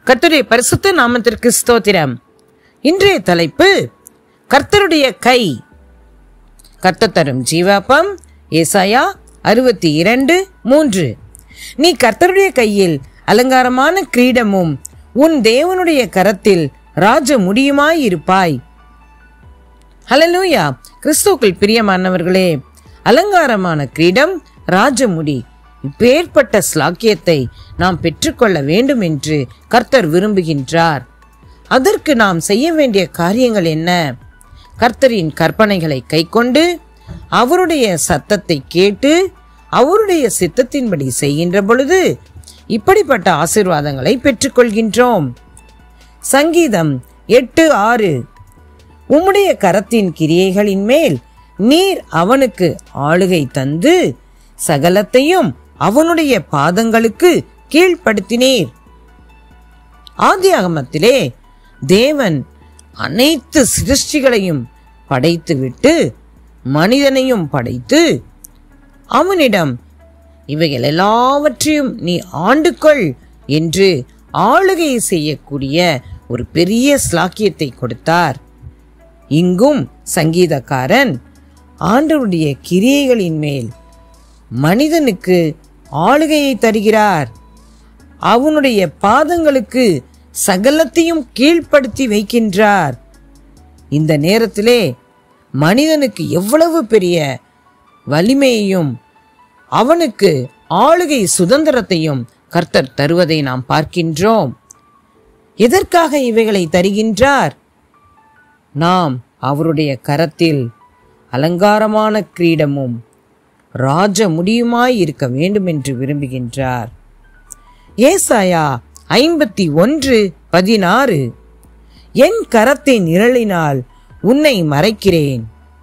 கர்த்தருடைய பரிசுத்த நாமத்திற்கு ஸ்தோத்திரம் இன்றைய தலைப்பு கர்த்தருடைய கை கர்த்தர் தரும் ஜீவாப்பம் ஏசாயா அறுபத்தி இரண்டு மூன்று நீ கர்த்தருடைய கையில் அலங்காரமான கிரீடமும் உன் தேவனுடைய கரத்தில் ராஜ முடியுமாய் இருப்பாய் ஹலலூயா கிறிஸ்துக்கள் பிரியமானவர்களே அலங்காரமான கிரீடம் ராஜமுடி இப்பேற்பட்ட ஸ்லாக்கியத்தை நாம் பெற்றுக்கொள்ள வேண்டும் என்று கர்த்தர் விரும்புகின்றார் அதற்கு நாம் செய்ய வேண்டிய காரியங்கள் என்ன கர்த்தரின் கற்பனைகளை கைக்கொண்டு அவருடைய சத்தத்தை கேட்டு அவருடைய சித்தத்தின்படி செய்கின்ற பொழுது இப்படிப்பட்ட ஆசீர்வாதங்களை பெற்றுக்கொள்கின்றோம் சங்கீதம் எட்டு ஆறு உம்முடைய கரத்தின் கிரியைகளின் மேல் நீர் அவனுக்கு ஆளுகை தந்து சகலத்தையும் அவனுடைய பாதங்களுக்கு கீழ்ப்படுத்தினீர் ஆதியாகமத்திலே தேவன் அனைத்து சிருஷ்டிகளையும் படைத்துவிட்டு மனிதனையும் படைத்து அவனிடம் இவைகள் எல்லாவற்றையும் நீ ஆண்டுகொள் என்று ஆளுகை செய்யக்கூடிய ஒரு பெரிய ஸ்லாக்கியத்தை கொடுத்தார் இங்கும் சங்கீதக்காரன் ஆண்டவருடைய கிரியைகளின் மேல் மனிதனுக்கு ஆளுகையை தருகிறார் அவனுடைய பாதங்களுக்கு சகலத்தையும் கீழ்ப்படுத்தி வைக்கின்றார் இந்த நேரத்திலே மனிதனுக்கு எவ்வளவு பெரிய வலிமையையும் அவனுக்கு ஆளுகை சுதந்திரத்தையும் கர்த்தர் தருவதை நாம் பார்க்கின்றோம் எதற்காக இவைகளை தருகின்றார் நாம் அவருடைய கரத்தில் அலங்காரமான கிரீடமும் ராஜ முடியுமாய் இருக்க வேண்டும் என்று விரும்புகின்றார் ஏசாயா ஐம்பத்தி ஒன்று பதினாறு என் கரத்தின் நிழலினால் உன்னை மறைக்கிறேன்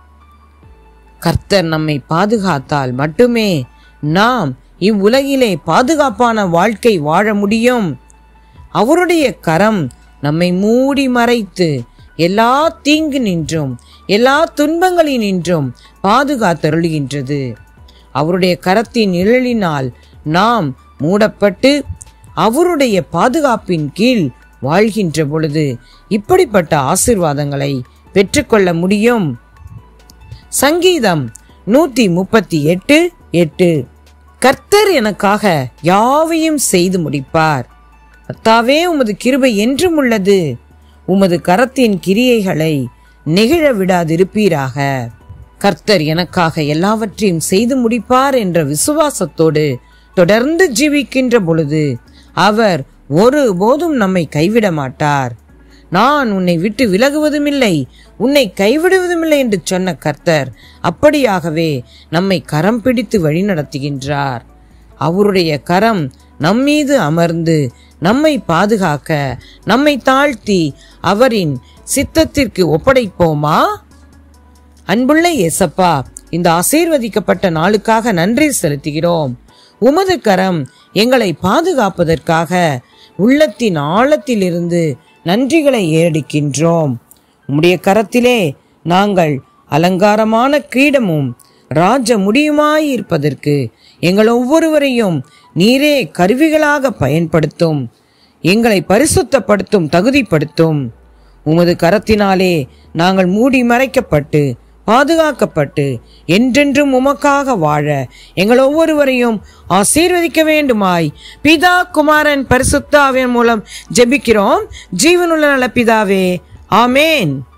கர்த்தர் நம்மை பாதுகாத்தால் மட்டுமே நாம் இவ்வுலகிலே பாதுகாப்பான வாழ்க்கை வாழ முடியும் அவருடைய கரம் நம்மை மூடி மறைத்து எல்லா தீங்கு நின்றும் எல்லா துன்பங்களினின்றும் பாதுகாத்தருளுகின்றது அவருடைய கரத்தின் நிழலினால் நாம் மூடப்பட்டு அவருடைய பாதுகாப்பின் கீழ் வாழ்கின்ற பொழுது இப்படிப்பட்ட ஆசிர்வாதங்களை பெற்றுக்கொள்ள முடியும் சங்கீதம் நூத்தி முப்பத்தி எட்டு எட்டு கர்த்தர் எனக்காக யாவையும் செய்து முடிப்பார் கர்த்தாவே உமது கிருபை என்றும் உள்ளது உமது கரத்தின் கிரியைகளை நெகிழ விடாதிருப்பீராக கர்த்தர் எனக்காக எல்லாவற்றையும் செய்து முடிப்பார் என்ற விசுவாசத்தோடு தொடர்ந்து ஜீவிக்கின்ற பொழுது அவர் ஒருபோதும் நம்மை கைவிட மாட்டார் நான் உன்னை விட்டு விலகுவதுமில்லை உன்னை கைவிடுவதுமில்லை என்று சொன்ன கர்த்தர் அப்படியாகவே நம்மை கரம் பிடித்து வழிநடத்துகின்றார் அவருடைய கரம் நம்மீது அமர்ந்து நம்மை பாதுகாக்க நம்மை தாழ்த்தி அவரின் சித்தத்திற்கு ஒப்படைப்போமா அன்புள்ள இயேசப்பா இந்த ஆசீர்வதிக்கப்பட்ட நாளுக்காக நன்றி செலுத்துகிறோம் உமது கரம் எங்களை பாதுகாப்பதற்காக உள்ளத்தின் ஆழத்திலிருந்து நன்றிகளை ஏறடிக்கின்றோம் உம்முடைய கரத்திலே நாங்கள் அலங்காரமான கிரீடமும் ராஜ முடியுமாயிருப்பதற்கு எங்கள் ஒவ்வொருவரையும் நீரே கருவிகளாக பயன்படுத்தும் எங்களை பரிசுத்தப்படுத்தும் தகுதிப்படுத்தும் உமது கரத்தினாலே நாங்கள் மூடி மறைக்கப்பட்டு பாதுகாக்கப்பட்டு என்றென்றும் உமக்காக வாழ எங்கள் ஒவ்வொருவரையும் ஆசீர்வதிக்க வேண்டுமாய் பிதா குமாரன் பரிசுத்தாவின் மூலம் ஜெபிக்கிறோம் ஜீவனுள்ள நல்ல பிதாவே ஆமேன்